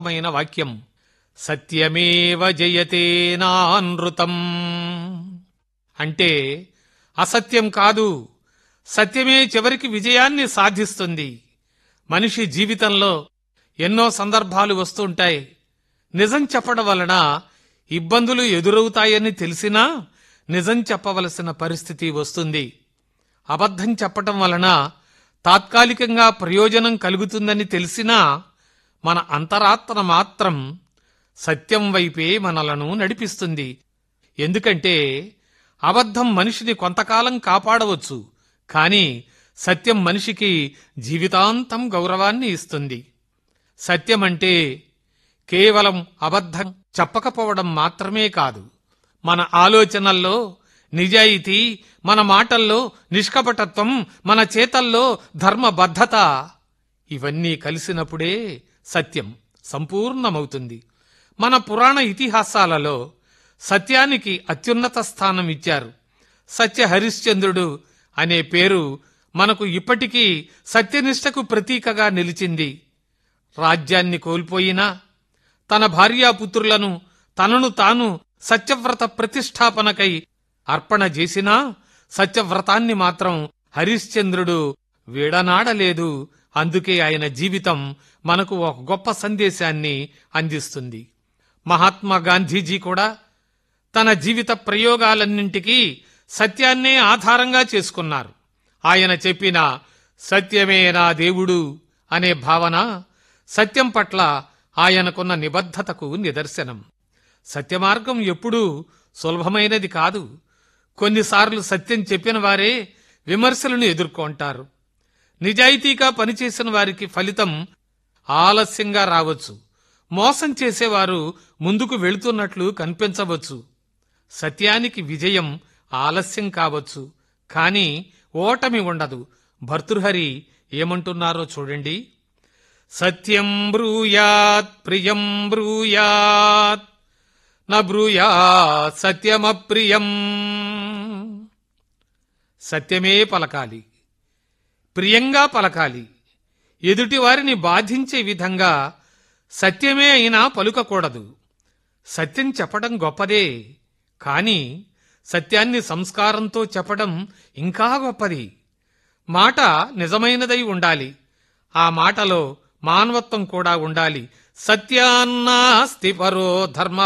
మైన వాక్యం సత్యమేవ జయతే నానృతం అంటే అసత్యం కాదు సత్యమే చివరికి విజయాన్ని సాధిస్తుంది మనిషి జీవితంలో ఎన్నో సందర్భాలు వస్తుంటాయి నిజం చెప్పడం వలన ఇబ్బందులు ఎదురవుతాయని తెలిసినా నిజం చెప్పవలసిన పరిస్థితి వస్తుంది అబద్ధం చెప్పటం వలన తాత్కాలికంగా ప్రయోజనం కలుగుతుందని తెలిసినా మన అంతరాత్మ మాత్రం సత్యం వైపే మనలను నడిపిస్తుంది ఎందుకంటే అబద్ధం మనిషిని కొంతకాలం కాపాడవచ్చు కానీ సత్యం మనిషికి జీవితాంతం గౌరవాన్ని ఇస్తుంది సత్యం అంటే కేవలం అబద్ధం చెప్పకపోవడం మాత్రమే కాదు మన ఆలోచనల్లో నిజాయితీ మన మాటల్లో నిష్కపటత్వం మన చేతల్లో ధర్మబద్ధత ఇవన్నీ కలిసినప్పుడే సత్యం సంపూర్ణమవుతుంది మన పురాణ ఇతిహాసాలలో సత్యానికి అత్యున్నత స్థానం ఇచ్చారు సత్య హరిశ్చంద్రుడు అనే పేరు మనకు ఇప్పటికీ సత్యనిష్టకు ప్రతీకగా నిలిచింది రాజ్యాన్ని కోల్పోయినా తన భార్యాపుత్రులను తనను తాను సత్యవ్రత ప్రతిష్టాపనకై అర్పణ చేసినా సత్యవ్రతాన్ని మాత్రం హరిశ్చంద్రుడు వీడనాడలేదు అందుకే ఆయన జీవితం మనకు ఒక గొప్ప సందేశాన్ని అందిస్తుంది మహాత్మా గాంధీజీ కూడా తన జీవిత ప్రయోగాలన్నింటికీ సత్యాన్నే ఆధారంగా చేసుకున్నారు ఆయన చెప్పిన సత్యమే నా దేవుడు అనే భావన సత్యం పట్ల ఆయనకున్న నిబద్ధతకు నిదర్శనం సత్యమార్గం ఎప్పుడూ సులభమైనది కాదు కొన్నిసార్లు సత్యం చెప్పిన వారే విమర్శలను ఎదుర్కొంటారు నిజాయితీగా పనిచేసిన వారికి ఫలితం ఆలస్యంగా రావచ్చు మోసం చేసేవారు ముందుకు వెళుతున్నట్లు కనిపించవచ్చు సత్యానికి విజయం ఆలస్యం కావచ్చు కానీ ఓటమి ఉండదు భర్తృహరి ఏమంటున్నారో చూడండి సత్యం బ్రూయాత్ ప్రియం బ్రూయాత్ న బ్రూయాత్ సత్యమప్రియం సత్యమే పలకాలి ప్రియంగా పలకాలి ఎదుటివారిని బాధించే విధంగా సత్యమే అయినా పలుకకూడదు సత్యం చెప్పడం గొప్పదే కాని సత్యాన్ని సంస్కారంతో చెప్పడం ఇంకా గొప్పది మాట నిజమైనదై ఉండాలి ఆ మాటలో మానవత్వం కూడా ఉండాలి సత్యాన్నాస్తి పరో ధర్మ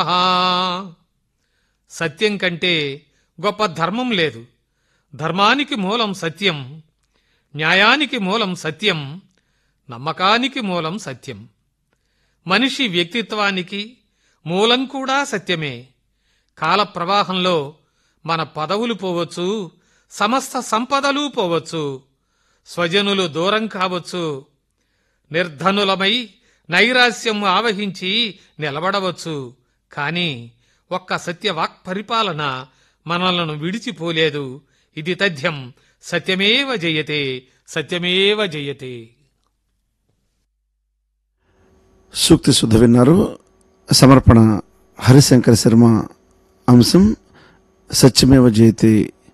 సత్యం కంటే గొప్ప ధర్మం లేదు ధర్మానికి మూలం సత్యం న్యాయానికి మూలం సత్యం నమ్మకానికి మూలం సత్యం మనిషి వ్యక్తిత్వానికి మూలం కూడా సత్యమే కాల ప్రవాహంలో మన పదవులు పోవచ్చు సమస్త సంపదలు పోవచ్చు స్వజనులు దూరం కావచ్చు నిర్ధనులమై నైరాస్యం ఆవహించి నిలబడవచ్చు కాని ఒక్క సత్యవాక్ పరిపాలన మనలను విడిచిపోలేదు ఇది తథ్యం సత్యమేవ జయతే సత్యమేవ జయతే సూక్తి శుద్ధ విన్నారు సమర్పణ హరిశంకర శర్మ అంశం సత్యమేవ జయతే